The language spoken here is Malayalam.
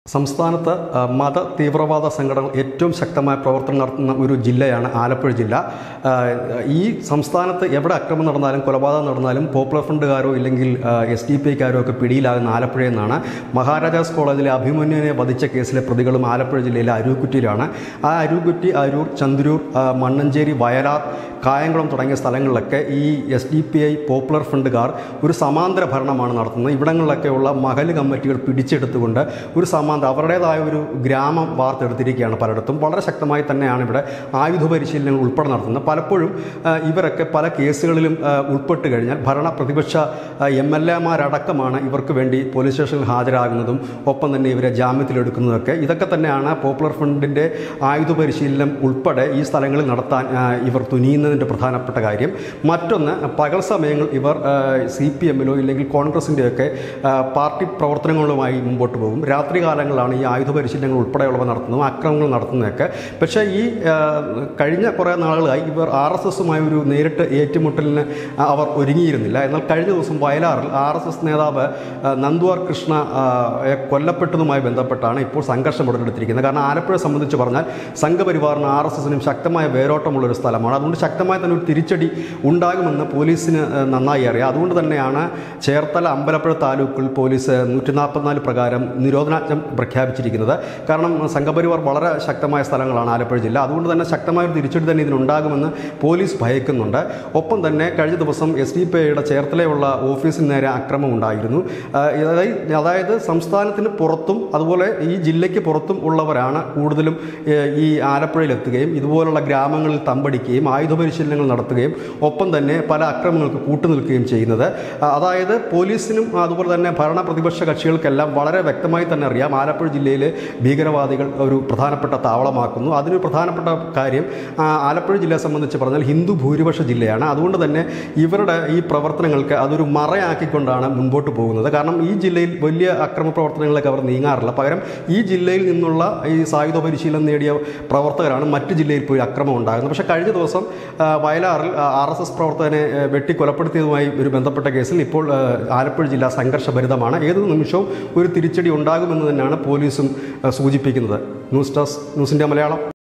സംസ്ഥാനത്ത് ആ, മത തീവ്രവാദ സംഘടനകൾ ഏറ്റവും ശക്തമായ പ്രവർത്തനം നടത്തുന്ന ഒരു ജില്ലയാണ് ആലപ്പുഴ ജില്ല ആ, ഈ സംസ്ഥാനത്ത് എവിടെ അക്രമം നടന്നാലും കൊലപാതകം നടന്നാലും പോപ്പുലർ ഫ്രണ്ടുകാരോ ഇല്ലെങ്കിൽ എസ് ഡി പി ഐക്കാരോ ഒക്കെ പിടിയിലാകുന്ന ആലപ്പുഴയിൽ നിന്നാണ് മഹാരാജാസ് കോളേജിലെ അഭിമന്യുവിനെ വധിച്ച കേസിലെ പ്രതികളും ആലപ്പുഴ ജില്ലയിലെ അരൂക്കുറ്റിയിലാണ് ആ അരൂക്കുറ്റി അരൂർ ചന്ദ്രൂർ ആ, മണ്ണഞ്ചേരി വയലാർ കായംകുളം തുടങ്ങിയ സ്ഥലങ്ങളിലൊക്കെ ഈ S D P I popular ഫ്രണ്ടുകാർ ഒരു സമാന്തര ഭരണമാണ് നടത്തുന്നത് ഇവിടങ്ങളിലൊക്കെയുള്ള മഹൽ കമ്മിറ്റികൾ പിടിച്ചെടുത്തുകൊണ്ട് ഒരു സമാന്തര അവരുടേതായ ഒരു ഗ്രാമം വാർത്തെടുത്തിരിക്കുകയാണ് പലയിടത്തും വളരെ ശക്തമായി തന്നെയാണ് ഇവിടെ ആയുധ പരിശീലനങ്ങൾ ഉൾപ്പെടെ നടത്തുന്നത് പലപ്പോഴും ആ, ഇവരൊക്കെ പല കേസുകളിലും ആ, ഉൾപ്പെട്ട് കഴിഞ്ഞാൽ ഭരണ പ്രതിപക്ഷ എം എൽ എമാരടക്കമാണ് ഇവർക്ക് വേണ്ടി പോലീസ് സ്റ്റേഷനിൽ ഹാജരാകുന്നതും ഒപ്പം തന്നെ ഇവരെ ജാമ്യത്തിലെടുക്കുന്നതൊക്കെ ഇതൊക്കെ തന്നെയാണ് പോപ്പുലർ ഫ്രണ്ടിൻ്റെ ആയുധ പരിശീലനം ഉൾപ്പെടെ ഈ സ്ഥലങ്ങളിൽ നടത്താൻ ആ, ഇവർ തുനിയുന്നതിൻ്റെ പ്രധാനപ്പെട്ട കാര്യം മറ്റൊന്ന് പകൽ സമയങ്ങൾ ഇവർ സി പി എമ്മിലോ ഇല്ലെങ്കിൽ കോൺഗ്രസിൻ്റെയൊക്കെ പാർട്ടി പ്രവർത്തനങ്ങളുമായി മുമ്പോട്ട് പോകും രാത്രി കാലങ്ങളിലാണ് ഈ ആയുധ പരിശീലനങ്ങൾ ഉൾപ്പെടെയുള്ളവ നടത്തുന്നതും അക്രമങ്ങൾ നടത്തുന്നതൊക്കെ പക്ഷേ ഈ ആ, കഴിഞ്ഞ കുറേ നാളുകളായി ഇവർ ആർ എസ് എസുമായി ഒരു നേരിട്ട് ഏറ്റുമുട്ടലിന് അവർ ഒരുങ്ങിയിരുന്നില്ല എന്നാൽ കഴിഞ്ഞ ദിവസം വയലാറിൽ ആർ എസ് എസ് നേതാവ് ആ, നന്ദുവാർ കൃഷ്ണ ആ, യെ കൊല്ലപ്പെട്ടതുമായി ബന്ധപ്പെട്ടാണ് ഇപ്പോൾ സംഘർഷം ഉടലെടുത്തിരിക്കുന്നത് കാരണം ആലപ്പുഴ സംബന്ധിച്ച് പറഞ്ഞാൽ സംഘപരിവാറിന് ആർ എസ് എസിനും ശക്തമായ വേരോട്ടമുള്ളൊരു സ്ഥലമാണ് അതുകൊണ്ട് ശക്തമായ തന്നെ ഒരു തിരിച്ചടി ഉണ്ടാകുമെന്ന് പോലീസിന് ആ, നന്നായി അറിയാം അതുകൊണ്ട് തന്നെയാണ് ചേർത്തല അമ്പലപ്പുഴ താലൂക്കിൽ പോലീസ് നൂറ്റി നാൽപ്പത്തിനാല് പ്രകാരം നിരോധനാജ്ഞ പ്രഖ്യാപിച്ചിരിക്കുന്നത് കാരണം സംഘപരിവാർ വളരെ ശക്തമായ സ്ഥലങ്ങളാണ് ആലപ്പുഴ ജില്ല അതുകൊണ്ട് തന്നെ ശക്തമായ ഒരു തിരിച്ചടി തന്നെ ഇതിനുണ്ടാകുമെന്ന് പോലീസ് ഭയക്കുന്നുണ്ട് ഒപ്പം തന്നെ കഴിഞ്ഞ ദിവസം എസ് ഡി പി ഐയുടെ ചേർത്തലയുള്ള ഓഫീസിന് നേരെ ആക്രമണം ഉണ്ടായിരുന്നു ആ, അതായത് അതായത് സംസ്ഥാനത്തിന് പുറത്തും അതുപോലെ ഈ ജില്ലയ്ക്ക് പുറത്തും ഉള്ളവരാണ് കൂടുതലും ഏ, ഈ ആലപ്പുഴയിലെത്തുകയും ഇതുപോലുള്ള ഗ്രാമങ്ങളിൽ തമ്പടിക്കുകയും ആയുധ പരിശീലനങ്ങൾ നടത്തുകയും ഒപ്പം തന്നെ പല അക്രമങ്ങൾക്ക് കൂട്ടുനിൽക്കുകയും ചെയ്യുന്നത് ആ, അതായത് പോലീസിനും അതുപോലെ തന്നെ ഭരണ പ്രതിപക്ഷ കക്ഷികൾക്കെല്ലാം വളരെ വ്യക്തമായി തന്നെ അറിയാം ആലപ്പുഴ ജില്ലയിലെ ഭീകരവാദികൾ ഒരു പ്രധാനപ്പെട്ട താവളമാക്കുന്നു അതിനൊരു പ്രധാനപ്പെട്ട കാര്യം ആ, ആലപ്പുഴ ജില്ലയെ സംബന്ധിച്ച് പറഞ്ഞാൽ ഹിന്ദു ഭൂരിപക്ഷ ജില്ലയാണ് അതുകൊണ്ട് തന്നെ ഇവരുടെ ഈ പ്രവർത്തനങ്ങൾക്ക് അതൊരു മറയാക്കിക്കൊണ്ടാണ് മുൻപോട്ട് പോകുന്നത് കാരണം ഈ ജില്ലയിൽ വലിയ അക്രമ പ്രവർത്തനങ്ങളിലേക്ക് അവർ നീങ്ങാറില്ല പകരം ഈ ജില്ലയിൽ നിന്നുള്ള ഈ സായുധ പരിശീലനം നേടിയ പ്രവർത്തകരാണ് മറ്റ് ജില്ലയിൽ പോയി അക്രമം ഉണ്ടാകുന്നത് പക്ഷേ കഴിഞ്ഞ ദിവസം ആ, വയലാറിൽ ആർ എസ് എസ് പ്രവർത്തകനെ ആ, വെട്ടി കൊലപ്പെടുത്തിയതുമായി ഒരു ബന്ധപ്പെട്ട കേസിൽ ഇപ്പോൾ ആ, ആലപ്പുഴ ജില്ല സംഘർഷഭരിതമാണ് ഏത് നിമിഷവും ഒരു തിരിച്ചടി ഉണ്ടാകുമെന്ന് തന്നെയാണ് പോലീസും ആ, സൂചിപ്പിക്കുന്നത് ന്യൂസ് ഡെസ്ക് ന്യൂസിൻ്റെ മലയാളം